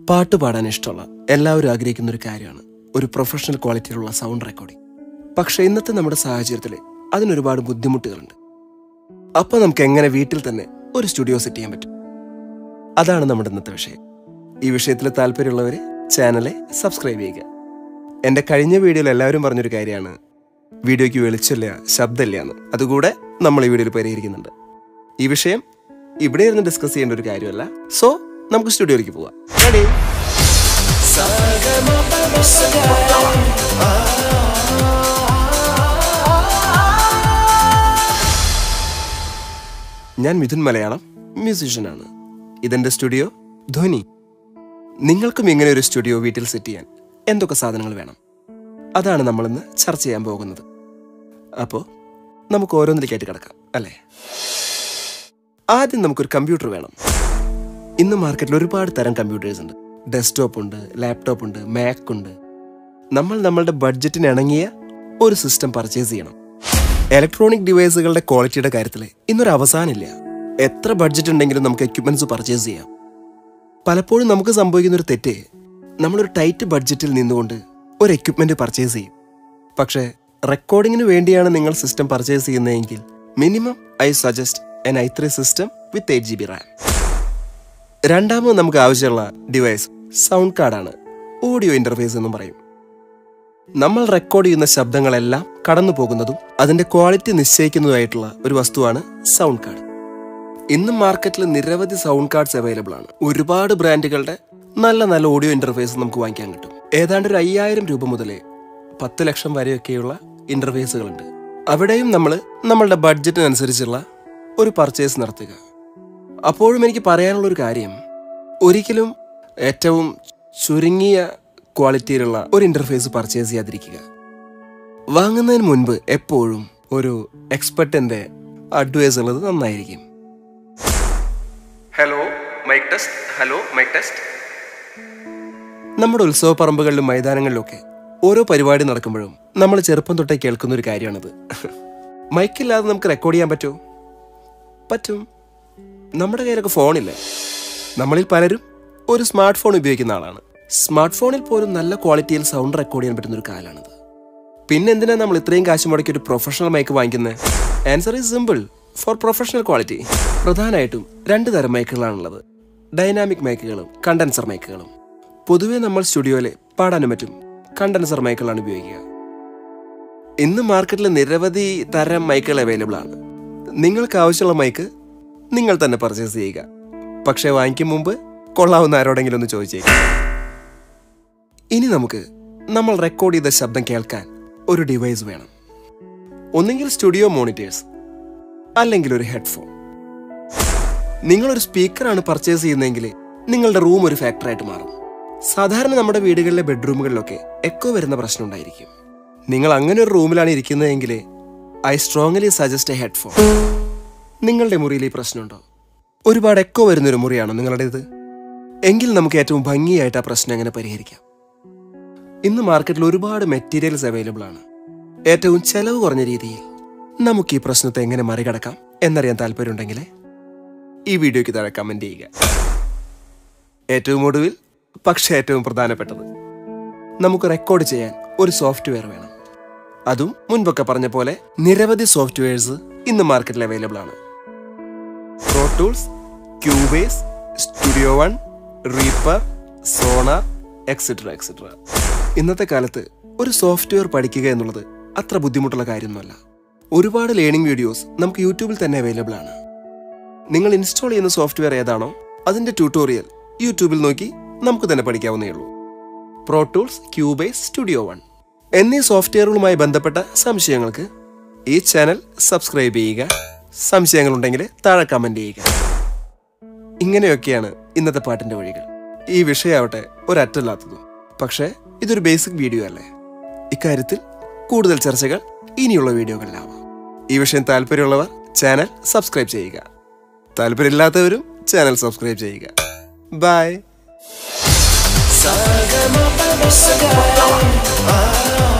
പാട്ട് പാടാൻ ഇഷ്ടമുള്ള എല്ലാവരും ആഗ്രഹിക്കുന്ന ഒരു കാര്യമാണ് ഒരു പ്രൊഫഷണൽ ക്വാളിറ്റിയിലുള്ള സൗണ്ട് റെക്കോർഡിംഗ് പക്ഷെ ഇന്നത്തെ നമ്മുടെ സാഹചര്യത്തിൽ അതിനൊരുപാട് ബുദ്ധിമുട്ടുകളുണ്ട് അപ്പൊ നമുക്ക് എങ്ങനെ വീട്ടിൽ തന്നെ ഒരു സ്റ്റുഡിയോ സെറ്റ് ചെയ്യാൻ പറ്റും അതാണ് നമ്മുടെ ഇന്നത്തെ വിഷയം ഈ വിഷയത്തിൽ താല്പര്യമുള്ളവര് ചാനലെ സബ്സ്ക്രൈബ് ചെയ്യുക എന്റെ കഴിഞ്ഞ വീഡിയോയിൽ എല്ലാവരും പറഞ്ഞൊരു കാര്യമാണ് വീഡിയോയ്ക്ക് വെളിച്ചമില്ല ശബ്ദമില്ല എന്ന് അതുകൂടെ നമ്മൾ ഈ വീഡിയോയിൽ പരിഹരിക്കുന്നുണ്ട് ഈ വിഷയം ഇവിടെ ഇരുന്ന് ഡിസ്കസ് ചെയ്യേണ്ട ഒരു കാര്യമല്ല സോ നമുക്ക് സ്റ്റുഡിയോയിലേക്ക് പോവാം Ready? ഞാൻ മിഥുൻ മലയാളം മ്യൂസീഷ്യനാണ് ഇതെന്റെ സ്റ്റുഡിയോ ധ്വനി നിങ്ങൾക്കും ഇങ്ങനെ ഒരു സ്റ്റുഡിയോ വീട്ടിൽ സെറ്റ് ചെയ്യാൻ എന്തൊക്കെ സാധനങ്ങൾ വേണം അതാണ് നമ്മളിന്ന് ചർച്ച ചെയ്യാൻ പോകുന്നത് അപ്പോൾ നമുക്ക് ഓരോന്നിലേക്കായിട്ട് കിടക്കാം അല്ലേ ആദ്യം നമുക്കൊരു കമ്പ്യൂട്ടർ വേണം ഇന്ന് മാർക്കറ്റിൽ ഒരുപാട് തരം കമ്പ്യൂട്ടേഴ്സ് ഉണ്ട് ഡെസ്ക്ടോപ്പ് ഉണ്ട് ലാപ്ടോപ്പ് ഉണ്ട് മാക് ഉണ്ട് നമ്മൾ നമ്മളുടെ ബഡ്ജറ്റിന് ഇണങ്ങിയ ഒരു സിസ്റ്റം പർച്ചേസ് ചെയ്യണം ഇലക്ട്രോണിക് ഡിവൈസുകളുടെ ക്വാളിറ്റിയുടെ കാര്യത്തിൽ ഇന്നൊരു അവസാനമില്ല എത്ര ബഡ്ജറ്റ് ഉണ്ടെങ്കിലും നമുക്ക് എക്യുപ്മെന്റ്സ് പർച്ചേസ് ചെയ്യാം പലപ്പോഴും നമുക്ക് സംഭവിക്കുന്ന ഒരു തെറ്റ് നമ്മളൊരു ടൈറ്റ് ബഡ്ജറ്റിൽ നിന്നുകൊണ്ട് ഒരു എക്യുപ്മെന്റ് പർച്ചേസ് ചെയ്യും പക്ഷേ റെക്കോർഡിങ്ങിന് വേണ്ടിയാണ് നിങ്ങൾ സിസ്റ്റം പർച്ചേസ് ചെയ്യുന്നതെങ്കിൽ minimum I suggest an I three system with eight G B RAM രണ്ടാമത് നമുക്ക് ആവശ്യമുള്ള ഡിവൈസ് സൗണ്ട് കാർഡാണ് ഓഡിയോ ഇന്റർഫേസ് എന്നും പറയും നമ്മൾ റെക്കോർഡ് ചെയ്യുന്ന ശബ്ദങ്ങളെല്ലാം കടന്നു പോകുന്നതും അതിന്റെ ക്വാളിറ്റി നിശ്ചയിക്കുന്നതുമായിട്ടുള്ള ഒരു വസ്തുവാണ് സൗണ്ട് കാർഡ് ഇന്ന് മാർക്കറ്റിൽ നിരവധി സൗണ്ട് കാർഡ്സ് അവൈലബിൾ ആണ് ഒരുപാട് ബ്രാൻഡുകളുടെ നല്ല നല്ല ഓഡിയോ ഇന്റർഫേസ് നമുക്ക് വാങ്ങിക്കാൻ കിട്ടും ഏതാണ്ട് ഒരു അയ്യായിരം രൂപ മുതൽ പത്ത് ലക്ഷം വരെയൊക്കെയുള്ള ഇന്റർഫേസുകളുണ്ട് അവിടെയും നമ്മൾ നമ്മളുടെ ബഡ്ജറ്റിനനുസരിച്ചുള്ള ഒരു പർച്ചേസ് നടത്തുക അപ്പോഴും എനിക്ക് പറയാനുള്ള ഒരു കാര്യം ഒരിക്കലും ഏറ്റവും ചുരുങ്ങിയ ക്വാളിറ്റിയിലുള്ള ഒരു ഇന്റർഫേസ് പർച്ചേസ് ചെയ്യാതിരിക്കുക വാങ്ങുന്നതിന് മുൻപ് എപ്പോഴും ഒരു എക്സ്പെർട്ടിന്റെ അഡ്വൈസ് ഉള്ളത് നന്നായിരിക്കും hello mic test hello mic test നമ്മുടെ ഉത്സവ പറമ്പുകളിലും മൈതാനങ്ങളിലും ഒക്കെ ഓരോ പരിപാടി നടക്കുമ്പോഴും നമ്മൾ ചെറുപ്പം തൊട്ടേ കേൾക്കുന്ന ഒരു കാര്യമാണത് മൈക്കില്ലാതെ നമുക്ക് റെക്കോർഡ് ചെയ്യാൻ പറ്റുമോ പറ്റും നമ്മുടെ കയ്യിലൊക്കെ ഫോണില്ലേ നമ്മളിൽ പലരും ഒരു സ്മാർട്ട് ഫോൺ ഉപയോഗിക്കുന്ന ആളാണ് സ്മാർട്ട് ഫോണിൽ പോലും നല്ല ക്വാളിറ്റിയിൽ സൗണ്ട് റെക്കോർഡ് ചെയ്യാൻ പറ്റുന്ന ഒരു കാലാണിത് പിന്നെ എന്തിനാ നമ്മൾ ഇത്രയും കാശ് മുടക്കി ഒരു പ്രൊഫഷണൽ മൈക്ക് വാങ്ങിക്കുന്നത് answer is simple for professional quality പ്രധാനമായിട്ടും രണ്ട് തരം മൈക്കുകളാണുള്ളത് ഡൈനാമിക് മൈക്കുകളും കണ്ടൻസർ മൈക്കുകളും പൊതുവെ നമ്മൾ സ്റ്റുഡിയോയിൽ പാടാനും പറ്റും കണ്ടൻസർ മൈക്കുകളാണ് ഉപയോഗിക്കുക ഇന്ന് മാർക്കറ്റിൽ നിരവധി തരം മൈക്കുകൾ അവൈലബിൾ ആണ് നിങ്ങൾക്ക് ആവശ്യമുള്ള മൈക്ക് നിങ്ങൾ തന്നെ പർച്ചേസ് ചെയ്യുക പക്ഷേ വാങ്ങിക്കും മുമ്പ് കൊള്ളാവുന്ന ആരോടെങ്കിലും ഒന്ന് ചോദിച്ചേക്കാം ഇനി നമുക്ക് നമ്മൾ റെക്കോർഡ് ചെയ്ത ശബ്ദം കേൾക്കാൻ ഒരു ഡിവൈസ് വേണം ഒന്നെങ്കിൽ സ്റ്റുഡിയോ മോണിറ്റേഴ്സ് അല്ലെങ്കിൽ ഒരു ഹെഡ്ഫോൺ നിങ്ങളൊരു സ്പീക്കറാണ് പർച്ചേസ് ചെയ്യുന്നതെങ്കിൽ നിങ്ങളുടെ റൂം ഒരു ഫാക്ടറായിട്ട് മാറും സാധാരണ നമ്മുടെ വീടുകളിലെ ബെഡ്റൂമുകളിലൊക്കെ എക്കോ വരുന്ന പ്രശ്നം ഉണ്ടായിരിക്കും നിങ്ങൾ അങ്ങനെ ഒരു റൂമിലാണ് ഇരിക്കുന്നതെങ്കിൽ I strongly suggest a headphone നിങ്ങളുടെ മുറിയിൽ ഈ പ്രശ്നമുണ്ടോ ഒരുപാട് എക്കോ വരുന്നൊരു മുറിയാണോ നിങ്ങളുടേത് എങ്കിൽ നമുക്ക് ഏറ്റവും ഭംഗിയായിട്ട് ആ പ്രശ്നം എങ്ങനെ പരിഹരിക്കാം ഇന്ന് മാർക്കറ്റിൽ ഒരുപാട് മെറ്റീരിയൽസ് അവൈലബിൾ ആണ് ഏറ്റവും ചെലവ് കുറഞ്ഞ രീതിയിൽ നമുക്ക് ഈ പ്രശ്നത്തെ എങ്ങനെ മറികടക്കാം എന്നറിയാൻ താല്പര്യമുണ്ടെങ്കിൽ ഈ വീഡിയോയ്ക്ക് താഴെ കമന്റ് ചെയ്യുക ഏറ്റവും ഒടുവിൽ പക്ഷേ ഏറ്റവും പ്രധാനപ്പെട്ടത് നമുക്ക് റെക്കോർഡ് ചെയ്യാൻ ഒരു സോഫ്റ്റ്വെയർ വേണം അതും മുൻപൊക്കെ പറഞ്ഞ പോലെ നിരവധി സോഫ്റ്റ്വെയർസ് ഇന്ന് മാർക്കറ്റിൽ അവൈലബിൾ ആണ് Pro Tools Cubase Studio One Reaper Sonar etcetera etcetera ഇന്നത്തെ കാലത്ത് ഒരു സോഫ്റ്റ്വെയർ പഠിക്കുക എന്നുള്ളത് അത്ര ബുദ്ധിമുട്ടുള്ള കാര്യമൊന്നുമല്ല ഒരുപാട് ലേണിംഗ് വീഡിയോസ് നമുക്ക് യൂട്യൂബിൽ തന്നെ അവൈലബിൾ ആണ് നിങ്ങൾ ഇൻസ്റ്റാൾ ചെയ്യുന്ന സോഫ്റ്റ്വെയർ ഏതാണോ അതിന്റെ ട്യൂട്ടോറിയൽ യൂട്യൂബിൽ നോക്കി നമുക്ക് തന്നെ പഠിക്കാവുന്നേ ഉള്ളൂ Pro Tools Cubase Studio One എന്നീ സോഫ്റ്റ്വെയറുകളുമായി ബന്ധപ്പെട്ട സംശയങ്ങൾക്ക് ഈ ചാനൽ സബ്സ്ക്രൈബ് ചെയ്യുക സംശയങ്ങളുണ്ടെങ്കിൽ താഴെ കമന്റ് ചെയ്യുക ഇങ്ങനെയൊക്കെയാണ് ഇന്നത്തെ പാട്ടിന്റെ വഴികൾ ഈ വിഷയമാവട്ടെ ഒരറ്റല്ലാത്തതും പക്ഷേ ഇതൊരു ബേസിക് വീഡിയോ അല്ലേ ഇക്കാര്യത്തിൽ കൂടുതൽ ചർച്ചകൾ ഇനിയുള്ള വീഡിയോകളിലാവാം ഈ വിഷയം താല്പര്യമുള്ളവർ ചാനൽ സബ്സ്ക്രൈബ് ചെയ്യുക താല്പര്യമില്ലാത്തവരും ചാനൽ സബ്സ്ക്രൈബ് ചെയ്യുക bye Saga mapa saga. Ah.